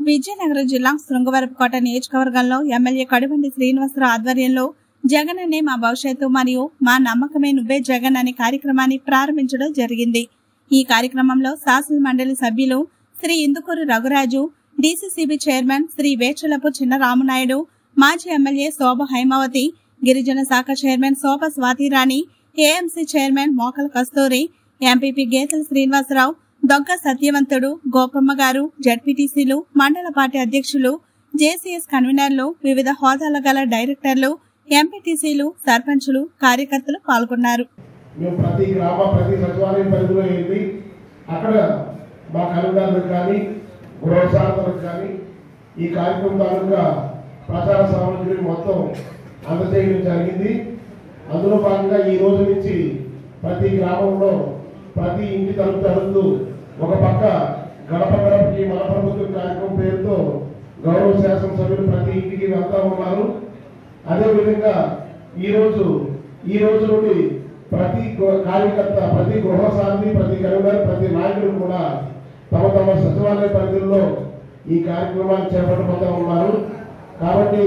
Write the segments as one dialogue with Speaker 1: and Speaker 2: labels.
Speaker 1: విజయనగరం జిల్లా శృంగవరపుకోట నియోజకవర్గంలో ఎమ్మెల్యే కడిబండి శ్రీనివాసరావు ఆధ్వర్యంలో జగన్ అనే మా భవిష్యత్తు మరియు మా నమ్మకమే నువ్వే జగన్ అనే కార్యక్రమాన్ని ప్రారంభించడం జరిగింది ఈ కార్యక్రమంలో శాసన మండలి సభ్యులు శ్రీ ఇందుకూరు రఘురాజు డీసీసీబీ చైర్మన్ శ్రీ వేచలపు చిన్న రామనాయుడు మాజీ ఎమ్మెల్యే శోభ హైమావతి గిరిజన శాఖ chairman Shobha Swathirani AMC chairman Mokala Kasturi MPP Getala Srinivasarao Dogga Satyavanthudu Gopamma గారు జడ్పీటీసీలు మండల పార్టీ అధ్యక్షులు జేసీఎస్ కన్వీనర్లు వివిధ హోదాల గల డైరెక్టర్లు ఎంపీటీసీలు సర్పంచులు కార్యకర్తలు పాల్గొన్నారు
Speaker 2: మేము ప్రతి గ్రామ ప్రతి సచివాలయం పరిధిలో వెళ్ళి అక్కడ మా కన్వీనర్లకు కానీ గృహశాఖలకు కానీ ఈ కార్యక్రమం తాలూకా ప్రచార సామగ్రి మొత్తం అందజేయడం జరిగింది అందులో భాగంగా ఈ రోజు నుంచి ప్రతి గ్రామంలో ప్రతి ఇంటి తలుపు తలుపుతూ ఒక పక్క గడప గడపకి మన ప్రభుత్వం కార్యక్రమం పేరుతో గౌరవ శాసనసభ్యులు ప్రతి ఇంటికి వెళ్తా ఉన్నారు అదేవిధంగా ఈరోజు ఈ రోజు నుండి ప్రతి గృహ- కార్యకర్త ప్రతి గృహశాంతి ప్రతి కన్వీనర్ ప్రతి నాయకుడు కూడా తమ తమ సచివాలయ పరిధిలో ఈ కార్యక్రమాన్ని చేపట్టబోతా ఉన్నారు కాబట్టి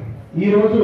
Speaker 2: ఈరోజు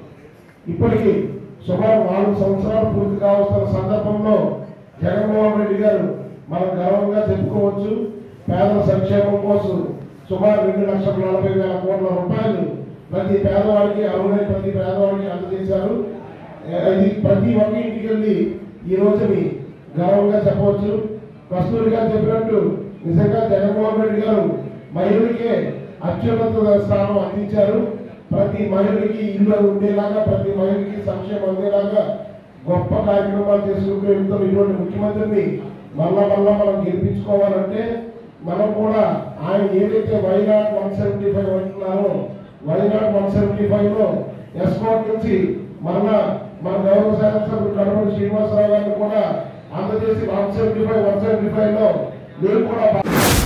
Speaker 2: ఇప్పటికి సుమారు నాలుగు సంవత్సరాలు పూర్తి కావస్తున్న సందర్భంలో జగన్మోహన్ రెడ్డి గారు మనం గర్వంగా చెప్పుకోవచ్చు పేదల సంక్షేమం కోసం సుమారు రెండు లక్షల నలభై వేల కోట్ల రూపాయలు ప్రతి పేదవాడికి అర్హులైన ప్రతి పేదవాడికి అందజేశారు ఏ- ఇది ప్రతి ఒక్క ఇంటికి వెళ్ళి ఈ రోజుని గర్వంగా చెప్పవచ్చు కస్తూరి గారు చెప్పినట్టు నిజంగా జగన్మోహన్ రెడ్డి గారు మహిళలకే అత్యున్నత స్థానం అందించారు ప్రతి మహిళకి ఇల్లు ఉండేలాగా ప్రతి మహిళకి సంక్షేమం అందేలాగా గొప్ప కార్యక్రమాలు చేసుకుంటూ వెళ్తున్న ఇటువంటి ముఖ్యమంత్రిని మళ్ళా మళ్ళా మనం గెలిపించుకోవాలంటే మనం కూడా ఆయన ఏదైతే వైనాడ్ వన్ సెవెంటీ ఫైవ్ అంటున్నారో వైనాడ్ వన్ సెవెంటీ ఫైవ్ లో ఎస్కోట్ నుంచి మరలా మన గౌరవ శాసనసభ్యులు కడపడి శ్రీనివాసరావు గారిని కూడా అందజేసి one seventy five one seventy five లో నేను కూడా